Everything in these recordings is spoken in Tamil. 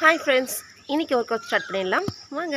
ஹாய் ஃப்ரெண்ட்ஸ் இன்றைக்கி ஒர்க் அவுட் ஸ்டார்ட் பண்ணிடலாம் வாங்க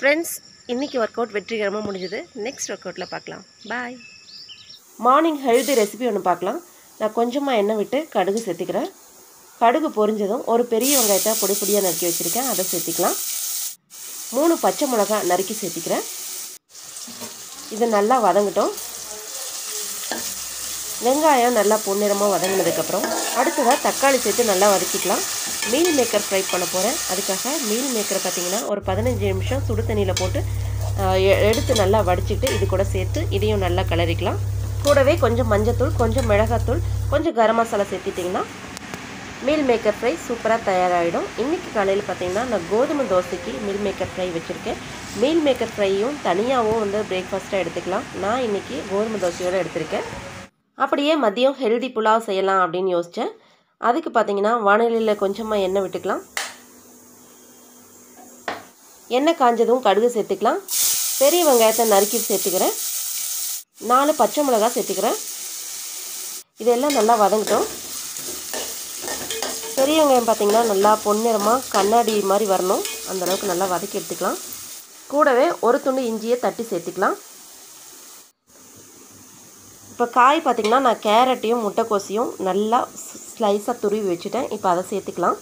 ஃப்ரெண்ட்ஸ் இன்றைக்கி ஒர்க் அவுட் வெற்றிகரமாக முடிஞ்சது நெக்ஸ்ட் ஒர்க் அவுட்டில் பார்க்கலாம் பாய் மார்னிங் ஹெல்தி ரெசிபி ஒன்று பார்க்கலாம் நான் கொஞ்சமாக எண்ணெய் விட்டு கடுகு சேர்த்துக்கிறேன் கடுகு பொரிஞ்சதும் ஒரு பெரிய வெங்காயத்தை பொடி பொடியாக நறுக்கி வச்சுருக்கேன் அதை சேர்த்திக்கலாம் மூணு பச்சை மிளகாய் நறுக்கி சேர்த்திக்கிறேன் இது நல்லா வதங்கட்டும் வெங்காயம் நல்லா பொன்னிறமாக வதங்கினதுக்கப்புறம் அடுத்ததாக தக்காளி சேர்த்து நல்லா வதக்கிக்கலாம் மீல் மேக்கர் ஃப்ரை பண்ண போகிறேன் அதுக்காக மீல் மேக்கரை பார்த்திங்கன்னா ஒரு பதினஞ்சு நிமிஷம் சுடு தண்ணியில் போட்டு எடுத்து நல்லா வடிச்சிட்டு இது கூட சேர்த்து இதையும் நல்லா கிளறிக்கலாம் கூடவே கொஞ்சம் மஞ்சத்தூள் கொஞ்சம் மிளகாத்தூள் கொஞ்சம் கரம் மசாலா சேர்த்திட்டிங்கன்னா மீல் மேக்கர் ஃப்ரை சூப்பராக தயாராகிடும் இன்றைக்கி காலையில் பார்த்திங்கன்னா நான் கோதுமை தோசைக்கு மீல் மேக்கர் ஃப்ரை வச்சுருக்கேன் மீல் மேக்கர் ஃப்ரையும் தனியாகவும் வந்து பிரேக்ஃபாஸ்ட்டாக எடுத்துக்கலாம் நான் இன்றைக்கி கோதுமை தோசையோடு எடுத்திருக்கேன் அப்படியே மதியம் ஹெல்தி புலாவ் செய்யலாம் அப்படின்னு யோசித்தேன் அதுக்கு பார்த்தீங்கன்னா வானிலையில் கொஞ்சமாக எண்ணெய் விட்டுக்கலாம் எண்ணெய் காஞ்சதும் கடுகு சேர்த்துக்கலாம் பெரிய வெங்காயத்தை நறுக்கி சேர்த்துக்கிறேன் நாலு பச்சை மிளகாய் சேர்த்துக்கிறேன் இதெல்லாம் நல்லா வதங்கட்டும் பெரிய வெங்காயம் பார்த்திங்கன்னா நல்லா பொன்னிறமாக கண்ணாடி மாதிரி வரணும் அந்தளவுக்கு நல்லா வதக்கி எடுத்துக்கலாம் கூடவே ஒரு துண்டு இஞ்சியை தட்டி சேர்த்துக்கலாம் இப்போ காய் பார்த்திங்கன்னா நான் கேரட்டையும் முட்டைக்கோசையும் நல்லா ஸ்லைஸாக துருவி வச்சுட்டேன் இப்போ அதை சேர்த்துக்கலாம்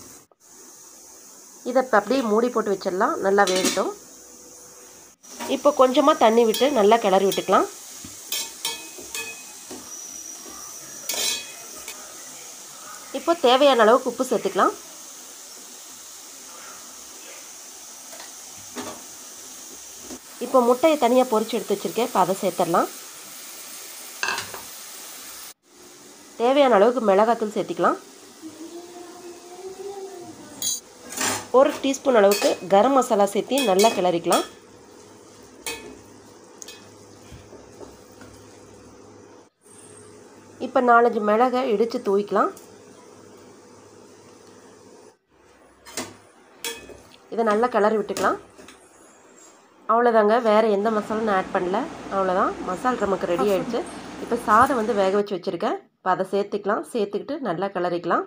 இதை இப்போ அப்படியே மூடி போட்டு வச்சிடலாம் நல்லா வேகட்டும் இப்போ கொஞ்சமாக தண்ணி விட்டு நல்லா கிளறி விட்டுக்கலாம் இப்போ தேவையான அளவுக்கு உப்பு சேர்த்துக்கலாம் இப்போ முட்டையை தனியாக பொரிச்சு எடுத்து வச்சுருக்கேன் இப்போ அதை சேர்த்துடலாம் தேவையான அளவுக்கு மிளகாத்தூள் சேர்த்திக்கலாம் ஒரு டீஸ்பூன் அளவுக்கு கரம் மசாலா சேர்த்தி நல்லா கிளறிக்கலாம் இப்போ நாலஞ்சு மிளகை இடித்து தூவிக்கலாம் இதை நல்லா கிளறி விட்டுக்கலாம் அவ்வளோதாங்க வேறு எந்த மசாலும் நான் ஆட் பண்ணல அவ்வளோதான் மசால் நமக்கு ரெடி ஆகிடுச்சு இப்போ சாதம் வந்து வேக வச்சு வச்சுருக்கேன் இப்போ அதை சேர்த்துக்கலாம் சேர்த்துக்கிட்டு நல்லா கிளறிக்கலாம்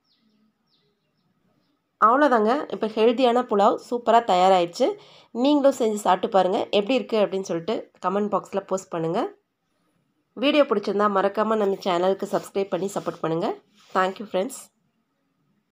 அவ்வளோதாங்க இப்போ ஹெல்த்தியான புலாவ் சூப்பராக தயாராகிடுச்சு நீங்களும் செஞ்சு சாப்பிட்டு பாருங்கள் எப்படி இருக்குது அப்படின்னு சொல்லிட்டு கமெண்ட் பாக்ஸில் போஸ்ட் பண்ணுங்கள் வீடியோ பிடிச்சிருந்தா மறக்காமல் நம்ம சேனலுக்கு சப்ஸ்கிரைப் பண்ணி சப்போர்ட் பண்ணுங்கள் தேங்க்யூ ஃப்ரெண்ட்ஸ்